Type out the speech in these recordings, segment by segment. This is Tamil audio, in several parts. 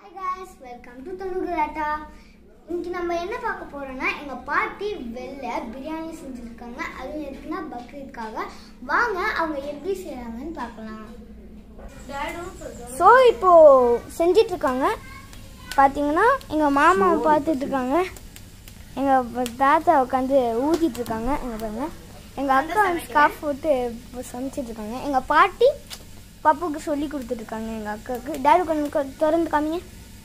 ஹாய் guys வெல்கம் டு தனுகுலாட்டா இன்னைக்கு நம்ம என்ன பார்க்க போறோம்னா எங்க பாட்டி வெளில பிரியாணி செஞ்சுருக்காங்க அது எதுக்குன்னா பக்ரீத்காக வாங்க அவங்க எப்படி செய்றாங்கன்னு பார்க்கலாம் ஸோ இப்போ செஞ்சிட்டு இருக்காங்க பார்த்தீங்கன்னா எங்கள் மாமா பார்த்துட்டு இருக்காங்க எங்கள் தாத்தா உட்காந்து ஊதிட்டு இருக்காங்க எங்கள் பாருங்க எங்கள் அக்கா ஸ்காஃப் போட்டு சமைச்சிட்டு இருக்காங்க எங்கள் பாட்டி பப்புக்கு சொல்லி கொடுத்துட்டு இருக்காங்க எங்கள் அக்காவுக்கு டேடி கொஞ்சம் கொ- திறந்து காமிங்க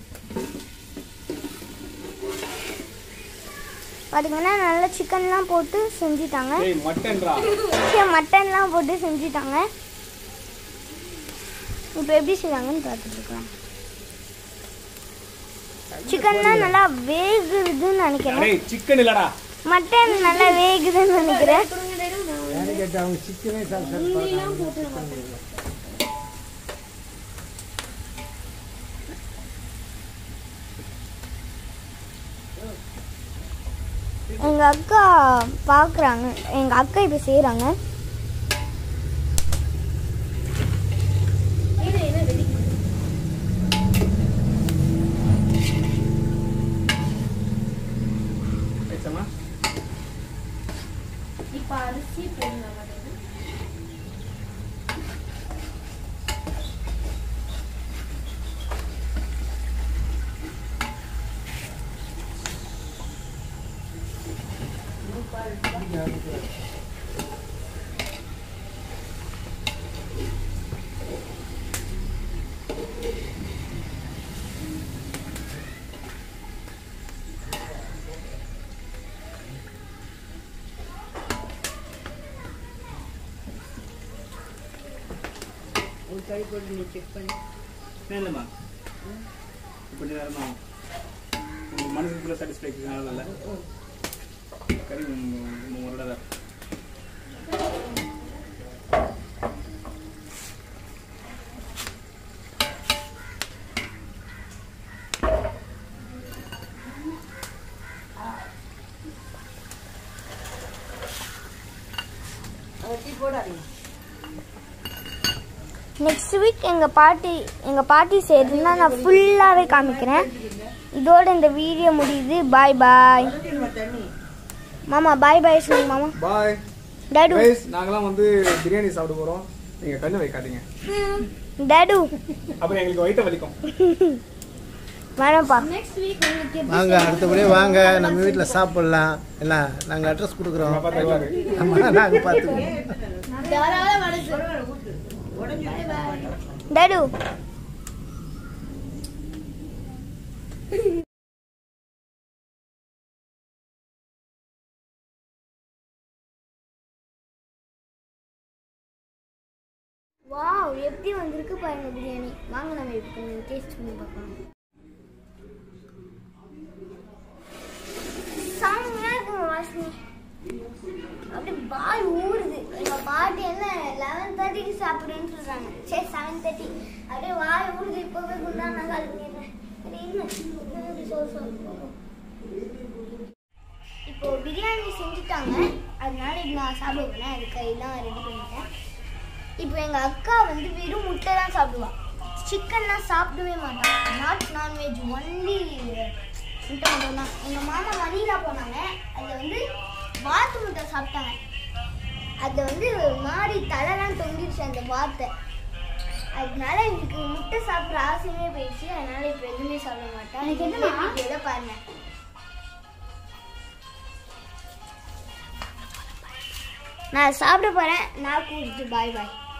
பார்த்தீங்கன்னா நல்லா சிக்கன்லாம் போட்டு செஞ்சிட்டாங்க ஏய் மட்டன்டா சிக்கன் மட்டன்லாம் போட்டு செஞ்சிட்டாங்க இப்போ எப்படி செய்வாங்கன்னு பார்த்துட்டு இருக்கலாம் சிக்கன்லாம் நல்லா வேகுதுன்னு நினைக்கிறேன் டேய் சிக்கன் இல்லடா மட்டன் நல்லா வேகுதுன்னு நினைக்கிறேன் அவங்க சிக்கனே சாப்பிட்டு எங்க அக்கா பார்க்குறாங்க எங்க அக்கா இப்போ செய்கிறாங்க பேசமா இப்போ அரிசி போடலாம் ஒரு கை போட்டு நீ செக் பண்ணி இல்லைம்மா கொஞ்ச நேரமா உங்க மனசுக்குள்ள சாட்டிஸ்ஃபேக்ஷன் ஆகல கறி உங்களோட தான் நெக்ஸ்ட் வீக் எங்கள் பாட்டி எங்கள் பாட்டி செய்யறதுன்னா நான் ஃபுல்லாகவே காமிக்கிறேன் இதோட இந்த வீடியோ முடியுது பாய் பாய் மாமா பாய் பாய் சொல்லுங்க மாமா பாய் டேடு கைஸ் நாங்கலாம் வந்து பிரியாணி சாப்பிட போறோம் நீங்க கண்ணு வைக்காதீங்க டேடு அப்புறம் எங்களுக்கு வயிற்று வலிக்கும் வேணாம்ப்பா நெக்ஸ்ட் வீக் உங்களுக்கு வாங்க அடுத்தபடியே வாங்க நம்ம வீட்டில் சாப்பிடலாம் என்ன நாங்கள் அட்ரஸ் கொடுக்குறோம் அப்பா தருவாரு ஆமாம் நாங்கள் பார்த்துக்குவோம் தாராள வடக்கு டேடு வாவ் எப்படி வந்திருக்கு பாருங்க பிரியாணி வாங்க நம்ம இப்போ டேஸ்ட் பண்ணி பார்க்கலாம் செம்மையா இருக்குங்க வாசனை அப்படியே பால் ஊறுது எங்க பாட்டி என்ன லெவன் தேர்ட்டிக்கு சாப்பிடுன்னு சொல்றாங்க சரி செவன் தேர்ட்டி அப்படியே வாய் ஊறுது இப்பவே குண்டா நான் கால் பண்ணிடுறேன் சரி, இன்னும் இன்னும் இப்படி சொல் சொல் போகும். இப்போ பிரியாணி செஞ்சுட்டாங்க அதனால இப்போ நான் சாப்பிட போனேன் அது கையெல்லாம் ரெடி பண்ணிட்டேன் இப்போ எங்க அக்கா வந்து வெறும் முட்டை தான் சாப்பிடுவா சிக்கன்லாம் சாப்பிடவே மாட்டான் நாட் நான்வெஜ் ஒன்லி முட்டை மட்டும் தான் எங்கள் மாமா மணிலா போனாங்க அதில் வந்து வாத்து முட்டை சாப்பிட்டாங்க அதில் வந்து மாறி தலைலாம் தொங்கிடுச்சு அந்த வாத்தை அதனால எனக்கு முட்டை சாப்பிட்ற ஆசையுமே போயிடுச்சு அதனால இப்போ எதுவுமே சாப்பிட மாட்டேன் எனக்கு என்னம்மா? வீடியோல பாருங்க நான் சாப்பிட போறேன் நான் கூப்பிட்டு பாய் பாய்